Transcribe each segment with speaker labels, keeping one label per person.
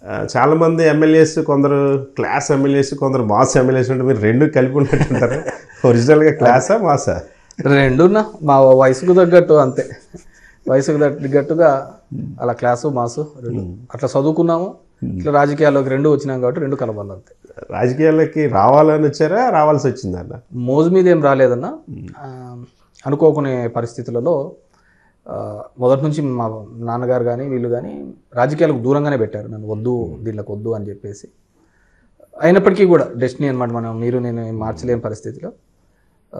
Speaker 1: ఆ, చాలా మంది ఎమ్మెల్యేస్ కొందరు క్లాస్ ఎమ్మెల్యేస్ కొందరు మాస్ ఎమ్మెల్యేస్ ఉంటే మీరు రెండు కలిపి ఉన్నట్టుంటారు ఒరిజినల్గా క్లాసా మాసా
Speaker 2: రెండున్నా మా వయసుకు తగ్గట్టు అంతే వయసుకు తగ్గట్టుగా అలా క్లాసు మాసు రెండు అట్లా చదువుకున్నాము ఇట్లా రాజకీయాల్లోకి రెండు వచ్చినాం కాబట్టి రెండు కలవాలి అంతే
Speaker 1: రాజకీయాలకి రావాలని వచ్చారా రావాల్సి వచ్చిందన్న
Speaker 2: మోజు మీద ఏం రాలేదన్న ఆ, అనుకోకునే పరిస్థితులలో ఆ, మొదటి నుంచి మా నాన్నగారు కానీ వీళ్ళు కానీ రాజకీయాలకు దూరంగానే పెట్టారు నన్ను వద్దు దీనిలోకి వద్దు అని చెప్పేసి అయినప్పటికీ కూడా డెస్టినీ అనమాట మనం మీరు నేను ఏం మార్చలేని పరిస్థితిలో ఆ,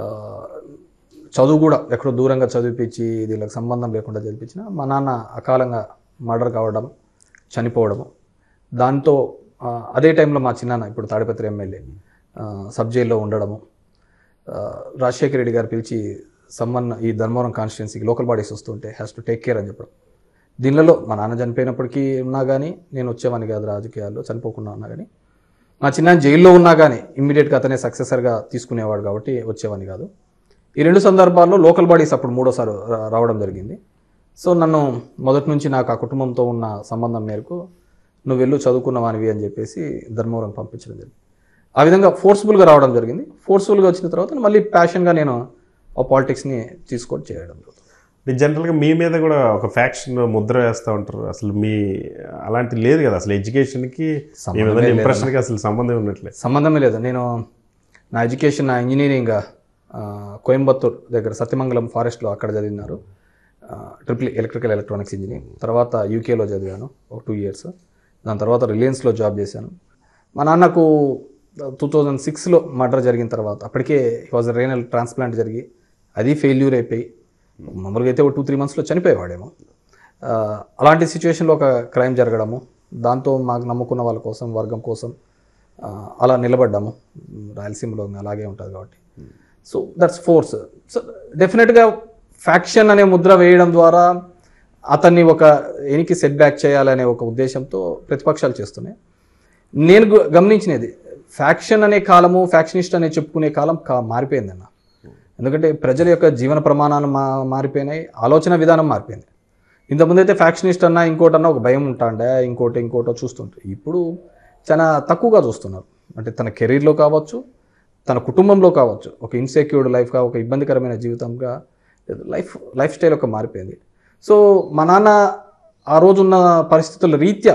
Speaker 2: చదువు కూడా ఎక్కడో దూరంగా చదివిపించి దీనికి సంబంధం లేకుండా చదివించిన మా నాన్న అకాలంగా మర్డర్ కావడం చనిపోవడము దాంతో ఆ, అదే టైంలో మా చిన్నాన్న ఇప్పుడు తాడిపత్రి ఎమ్మెల్యే ఆ, సబ్ జైల్లో ఉండడము ఆ, రాజశేఖర రెడ్డి గారు పిలిచి సమ్మన్ ఈ ధర్మవరం కాన్స్టిట్యున్సీకి లోకల్ బాడీస్ వస్తుంటే హ్యాస్ టు టేక్ కేర్ అని చెప్పడం దీనిలో మా నాన్న చనిపోయినప్పటికీ ఉన్నా కానీ నేను వచ్చేవాని కాదు రాజకీయాల్లో చనిపోకుండా ఉన్నా కానీ మా చిన్న జైల్లో ఉన్నా కానీ ఇమ్మీడియట్గా అతనే సక్సెసర్గా తీసుకునేవాడు కాబట్టి వచ్చేవాని కాదు ఈ రెండు సందర్భాల్లో లోకల్ బాడీస్ అప్పుడు మూడోసారి రా- రావడం జరిగింది సో నన్ను మొదటి నుంచి నాకు ఆ కుటుంబంతో ఉన్న సంబంధం మేరకు నువ్వు వెళ్ళు చదువుకున్నవానివి అని చెప్పేసి ధర్మవరం పంపించడం జరిగింది ఆ విధంగా ఫోర్స్ఫుల్గా రావడం జరిగింది ఫోర్స్ఫుల్గా వచ్చిన తర్వాత మళ్ళీ ప్యాషన్గా నేను ఆ పాలిటిక్స్ని తీసుకొని చేయడం జరుగుతుంది
Speaker 1: జనరల్గా మీ మీద కూడా ఒక ఫ్యాక్షన్ ముద్ర వేస్తూ ఉంటారు అసలు మీ అలాంటి లేదు కదా అసలు ఎడ్యుకేషన్కి మీ విధంగా ఇంప్రెషన్కి అసలు సంబంధం ఉన్నట్లేదు
Speaker 2: సంబంధమే లేదు నేను నా ఎడ్యుకేషన్ నా ఇంజనీరింగ్ ఆ, కోయంబత్తూర్ దగ్గర సత్యమంగళం ఫారెస్ట్లో అక్కడ చదివినారు ట్రిపుల్ ఎలక్ట్రికల్ ఎలక్ట్రానిక్స్ ఇంజనీరింగ్ తర్వాత యూకేలో చదివాను ఒక టూ ఇయర్స్ దాని తర్వాత రిలయన్స్లో జాబ్ చేశాను మా నాన్నకు టూ థౌజండ్ సిక్స్లో మర్డర్ జరిగిన తర్వాత అప్పటికే వాజ్ రేనల్ ట్రాన్స్ప్లాంట్ జరిగి అది ఫెయిల్యూర్ అయిపోయి మామూలుగా అయితే ఒక టూ త్రీ మంత్స్లో చనిపోయేవాడేమో ఆ, అలాంటి సిచ్యువేషన్లో ఒక క్రైమ్ జరగడము దాంతో మాకు నమ్ముకున్న వాళ్ళ కోసం వర్గం కోసం ఆ, అలా నిలబడ్డాము రాయలసీమలో అలాగే ఉంటుంది కాబట్టి సో దట్స్ ఫోర్స్ సో డెఫినెట్గా ఫ్యాక్షన్ అనే ముద్ర వేయడం ద్వారా అతన్ని ఒక ఎనికి సెట్ బ్యాక్ చేయాలనే ఒక ఉద్దేశంతో ప్రతిపక్షాలు చేస్తున్నాయి నేను గు- గమనించినది ఫ్యాక్షన్ అనే కాలము ఫ్యాక్షనిస్ట్ అనే చెప్పుకునే కాలం కా మారిపోయిందన్న ఎందుకంటే ప్రజల యొక్క జీవన ప్రమాణాలు మా మారిపోయినాయి ఆలోచన విధానం మారిపోయింది ఇంతకుముందు అయితే ఫ్యాక్షనిస్ట్ అన్నా ఇంకోటన్నా ఒక భయం ఉంటాండే ఇంకోటి ఇంకోటో చూస్తుంటే ఇప్పుడు చాలా తక్కువగా చూస్తున్నారు అంటే తన కెరీర్లో కావచ్చు తన కుటుంబంలో కావచ్చు ఒక ఇన్సెక్యూర్డ్ లైఫ్గా ఒక ఇబ్బందికరమైన జీవితంగా లైఫ్ లైఫ్ స్టైల్ ఒక మారిపోయింది సో మా నాన్న ఆ రోజున్న పరిస్థితుల రీత్యా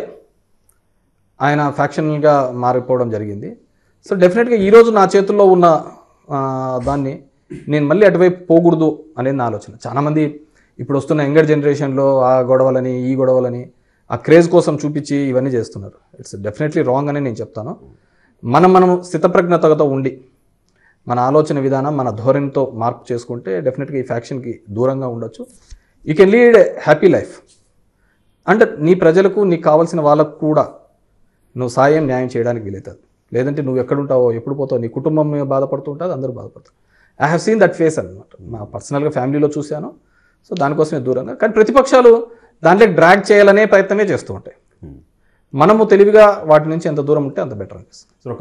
Speaker 2: ఆయన ఫ్యాక్షన్గా మారిపోవడం జరిగింది సో డెఫినెట్గా ఈరోజు నా చేతుల్లో ఉన్న ఆ, దాన్ని నేను మళ్ళీ అటువైపు పోకూడదు అనేది నా ఆలోచన చాలామంది ఇప్పుడు వస్తున్న యంగర్ జనరేషన్లో ఆ గొడవలని ఈ గొడవలని ఆ క్రేజ్ కోసం చూపించి ఇవన్నీ చేస్తున్నారు ఇట్స్ డెఫినెట్లీ రాంగ్ అని నేను చెప్తాను మనం మనం స్థితప్రజ్ఞతతో ఉండి మన ఆలోచన విధానం మన ధోరణితో మార్పు చేసుకుంటే డెఫినెట్గా ఈ ఫ్యాక్షన్కి దూరంగా ఉండొచ్చు you can lead happy life అంటే నీ ప్రజలకు నీకు కావాల్సిన వాళ్ళకు కూడా నువ్వు సాయం న్యాయం చేయడానికి వీలవుతుంది లేదంటే నువ్వు ఎక్కడుంటావో ఎప్పుడు పోతావు నీ కుటుంబం మీద బాధపడుతూ ఉంటుంది అందరూ బాధపడతారు I have seen that face అనమాట నా పర్సనల్గా ఫ్యామిలీలో చూశాను సో దానికోసమే దూరంగా కానీ ప్రతిపక్షాలు దాంట్లో డ్రాగ్ చేయాలనే ప్రయత్నమే చేస్తూ ఉంటాయి మనము తెలివిగా వాటి నుంచి ఎంత దూరం ఉంటే అంత బెటర్ అనిపిస్తుంది
Speaker 1: సో ఒక